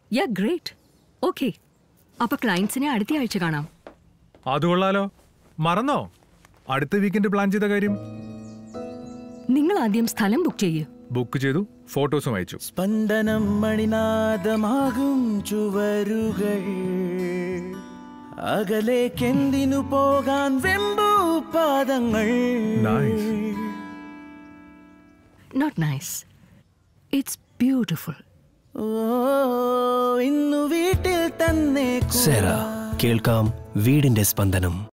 യാ great okay അപ്പൊ ക്ലയൻസിനെ അടുത്ത ആഴ്ച കാണാം അത് കൊള്ളാലോ മറന്നോ അടുത്ത വീക്കെൻഡ് പ്ലാൻ ചെയ്ത കാര്യം നിങ്ങൾ ആദ്യം സ്ഥലം ബുക്ക് ചെയ്യൂ ബുക്ക് ചെയ്തു ഫോട്ടോസും അയച്ചു സ്പന്ദനം മണിനാദമാകും ചുവരുകൾ അകലേക്കെന്തിനു പോകാൻ വെമ്പു പാദങ്ങൾ Nice. Not nice it's beautiful ഓ ഇന്നു വീട്ടിൽ തന്നെ സെറ കേൾക്കാം വീടിന്റെ സ്പന്ദനം